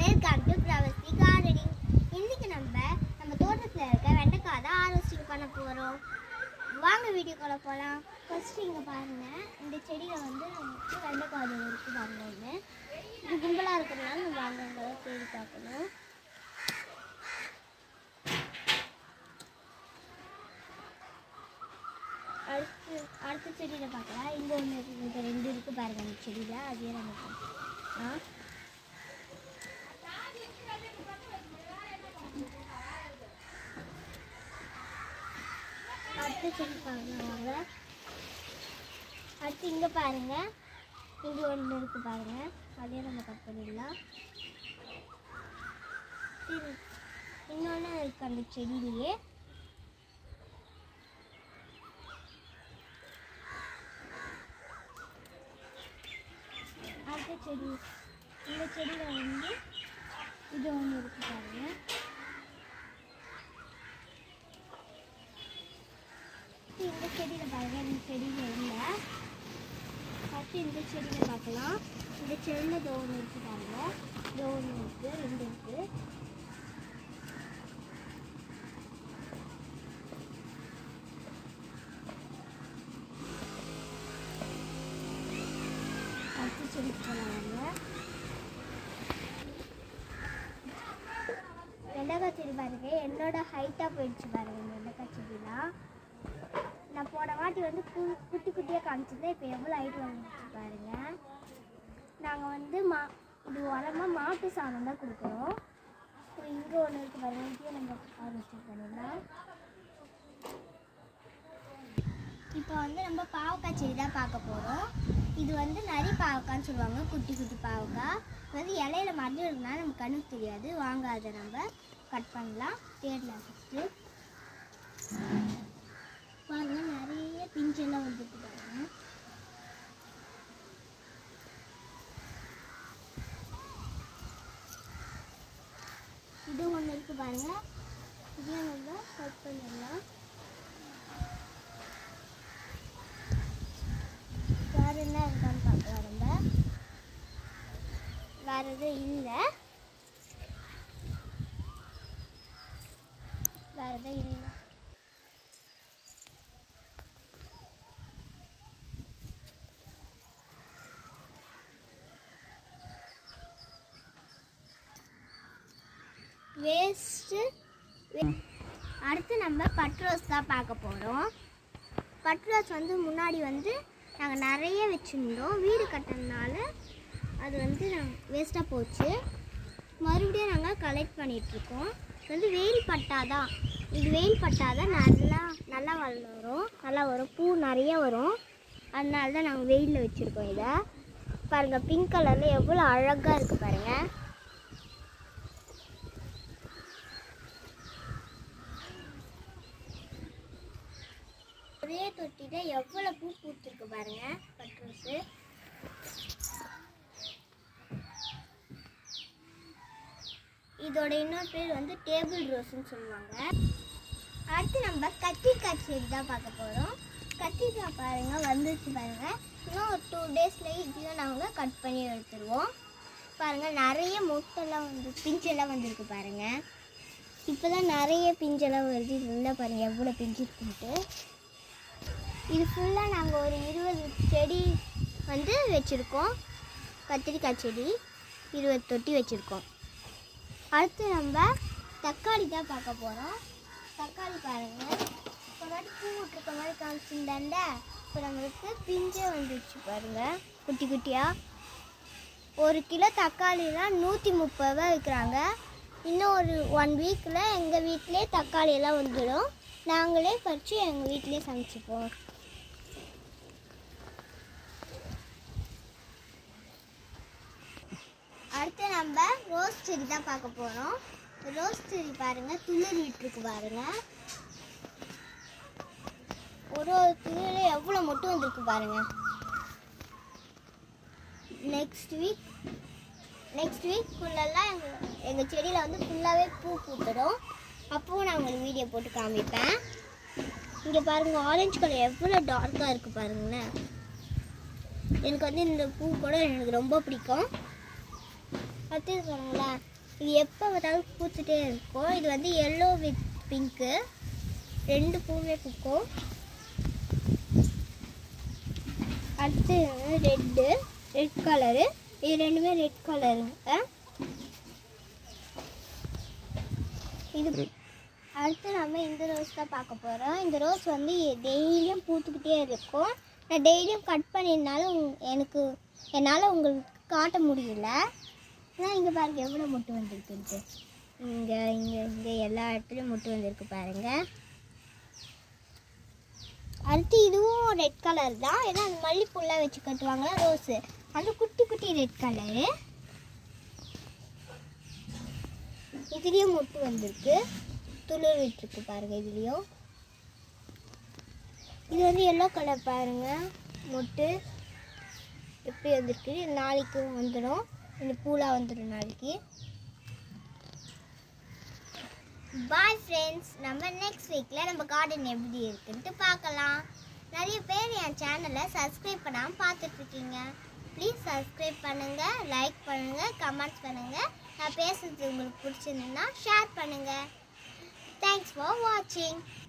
welcome to பிரவஸ்தி gardening இன்னைக்கு நம்ம நம்ம தோட்டத்தில் இருக்க வெண்டைக்காய் தான் ஆரோஸ்டிங் பண்ண போகிறோம் வாங்க வீடியோக்குள்ள போகலாம் ஃபர்ஸ்ட் இங்கே பாருங்க இந்த செடியில் வந்து நமக்கு வெண்டைக்காய் இருக்குது பாருங்க ஒன்று இது கும்பலாக இருக்கிறதுனால நம்ம அங்கங்கே தேடி பார்க்கணும் அடுத்து அடுத்த செடியில் பார்க்கலாம் இங்கே ஒன்று இருக்குது இங்கே ரெண்டு இருக்குது பாருங்க அந்த செடியில் அதே நம்ம ஆ அடுத்த செடி பார்க்கலாம் வாங்க அடுத்து இங்கே பாருங்க இங்கே ஒன்று இருக்கு பாருங்க அதே நம்ம கட் பண்ணிடலாம் இது இன்னொன்று இருக்கு அந்த செடியிலேயே அடுத்த செடி இந்த செடியில் வந்து இது ஒன்று இருக்கு பாருங்க அடுத்து இந்த செடியில் பாருங்க இந்த செடியில் இல்லை ஃபஸ்ட்டு இந்த செடியில் பார்க்கலாம் இந்த செடியில் இதோ ஒன்று இருக்கு பாருங்க இதோ ஒன்று இருக்கு ரெண்டு இருக்கு அடுத்த செடிக்கு போகலாங்க வெண்டைக்காய் செடி பாருங்க என்னோட ஹைட்டாக போயிடுச்சு பாருங்க இந்த வெண்டைக்காய் செடிலாம் நான் போன வாட்டி வந்து கு குட்டி குட்டியாக காமிச்சிருந்தேன் இப்போ எவ்வளோ ஹைட் வந்துச்சு பாருங்க நாங்கள் வந்து மா இது உரமாக மாட்டு சாணம் தான் கொடுக்குறோம் அப்புறம் இங்கே ஒன்று இருக்குது பாருங்க இங்கேயும் நம்ம ஹார்வெஸ்டிங் பண்ணிடலாம் இப்போ வந்து நம்ம பாவக்காய் செடி தான் பார்க்க போகிறோம் இது வந்து நரி பாவக்கான்னு சொல்லுவாங்க குட்டி குட்டி பாவக்காய் இது வந்து இலையில மருந்து இருந்தால் நமக்கு கண்ணுக்கு தெரியாது வாங்க அதை நம்ம கட் பண்ணலாம் தேடலாம் ஃபஸ்ட்டு பாருங்க நிறைய பிஞ்செல்லாம் வந்துட்டு பாருங்க இது ஒன்று இருக்கு பாருங்க இதையும் நம்ம கட் பண்ணிடலாம் வேற என்ன இருக்கான்னு பார்க்கலாம் நம்ம வேற எதுவும் இல்லை வேற எதுவும் இல்லை வேஸ்ட்டு அடுத்து நம்ம பட் ரோஸ் தான் பார்க்க போகிறோம் பட் ரோஸ் வந்து முன்னாடி வந்து நாங்கள் நிறைய வச்சுருந்தோம் வீடு கட்டினதுனால அது வந்து வேஸ்ட்டாக போச்சு மறுபடியும் நாங்கள் கலெக்ட் பண்ணிகிட்ருக்கோம் இது வந்து வெயில் பட்டாதான் இது வெயில் பட்டாதான் நல்லா நல்லா வளரும் நல்லா வரும் பூ நிறைய வரும் அதனால தான் நாங்கள் வெயிலில் வச்சுருக்கோம் இதை பாருங்கள் பிங்க் கலரில் எவ்வளோ அழகாக இருக்குது பாருங்கள் ஒரே தொட்டில எவ்வளோ பூ பூத்திருக்கு பாருங்க பட்ரோஸு இதோட இன்னொரு பேர் வந்து டேபிள் ரோஸ்ன்னு சொல்லுவாங்க அடுத்து நம்ம கத்திரிக்காய் செடி தான் பார்க்க போகிறோம் கத்திரிக்காய் பாருங்க வந்துச்சு பாருங்க இன்னும் ஒரு டூ டேஸில் இதையும் நாங்கள் கட் பண்ணி எடுத்துருவோம் பாருங்க நிறைய மொட்டெல்லாம் வந்து பிஞ்செல்லாம் வந்திருக்கு பாருங்க இப்போ தான் நிறைய பிஞ்செல்லாம் வருது இல்லை பாருங்க எவ்வளோ பிஞ்சு இருக்குன்ட்டு இது ஃபுல்லாக நாங்கள் ஒரு இருபது செடி வந்து வச்சுருக்கோம் கத்திரிக்காய் செடி இருபது தொட்டி வச்சுருக்கோம் அடுத்து நம்ம தக்காளி தான் பார்க்க போகிறோம் தக்காளி பாருங்கள் இப்போ வாட்டி பூ விட்டுருக்க மாதிரி காமிச்சிருந்தாண்ட இப்போ நம்மளுக்கு பிஞ்சே வந்துடுச்சு பாருங்கள் குட்டி குட்டியாக ஒரு கிலோ தக்காளிலாம் நூற்றி முப்பது ரூபா விற்கிறாங்க இன்னும் ஒரு ஒன் வீக்கில் எங்கள் வீட்டிலே தக்காளி எல்லாம் வந்துடும் நாங்களே பறித்து எங்கள் வீட்டிலே சமைச்சிப்போம் அடுத்து நம்ம ரோஸ் செடி தான் பார்க்க போகிறோம் ரோஸ் செடி பாருங்க துளிர் விட்டுருக்கு பாருங்க ஒரு ஒரு துளிர் எவ்வளோ மட்டும் வந்திருக்கு பாருங்க நெக்ஸ்ட் வீக் நெக்ஸ்ட் வீக்குள்ளெல்லாம் எங்கள் எங்கள் செடியில் வந்து ஃபுல்லாகவே பூ பூத்துடும் அப்போவும் நான் உங்களுக்கு வீடியோ போட்டு காமிப்பேன் இங்கே பாருங்க ஆரஞ்சு கலர் எவ்வளோ டார்க்காக இருக்குது பாருங்களேன் எனக்கு வந்து இந்த பூ கூட எனக்கு ரொம்ப பிடிக்கும் அடுத்தது பாருங்களேன் இது எப்போ பார்த்தாலும் பூத்துட்டே இருக்கும் இது வந்து எல்லோ வித் பிங்க்கு ரெண்டு பூவே பூக்கும் அடுத்து ரெட்டு ரெட் கலரு இது ரெண்டுமே ரெட் கலருங்க இது அடுத்து நம்ம இந்த ரோஸ் தான் பார்க்க போகிறோம் இந்த ரோஸ் வந்து டெய்லியும் பூத்துக்கிட்டே இருக்கும் நான் டெய்லியும் கட் பண்ணியிருந்தாலும் எனக்கு என்னால் உங்களுக்கு காட்ட முடியல ஆனால் இங்கே பாருங்க எவ்வளோ முட்டு வந்திருக்குன்ட்டு இங்கே இங்கே இங்கே எல்லா இடத்துலையும் முட்டு வந்திருக்கு பாருங்க அடுத்து இதுவும் ரெட் கலர் தான் ஏன்னா அந்த மல்லிப்பூலாம் வச்சு கட்டுவாங்களா ரோஸு அந்த குட்டி குட்டி ரெட் கலரு இதுலேயும் முட்டு வந்திருக்கு துளிர் விட்டுருக்கு பாருங்க இதுலேயும் இது வந்து எல்லோ கலர் பாருங்க முட்டு எப்படி வந்திருக்கு இது நாளைக்கு வந்துடும் இந்த பூலாம் வந்துடும் நாளைக்கு பாய் ஃப்ரெண்ட்ஸ் நம்ம நெக்ஸ்ட் வீக்கில் நம்ம கார்டன் எப்படி இருக்குன்ட்டு பார்க்கலாம் நிறைய பேர் என் சேனலை சப்ஸ்கிரைப் பண்ணாமல் பார்த்துட்ருக்கீங்க ப்ளீஸ் சப்ஸ்கிரைப் பண்ணுங்கள் லைக் பண்ணுங்கள் கமெண்ட்ஸ் பண்ணுங்கள் நான் பேசுறது உங்களுக்கு பிடிச்சிருந்துன்னா ஷேர் பண்ணுங்கள் தேங்க்ஸ் ஃபார் வாட்சிங்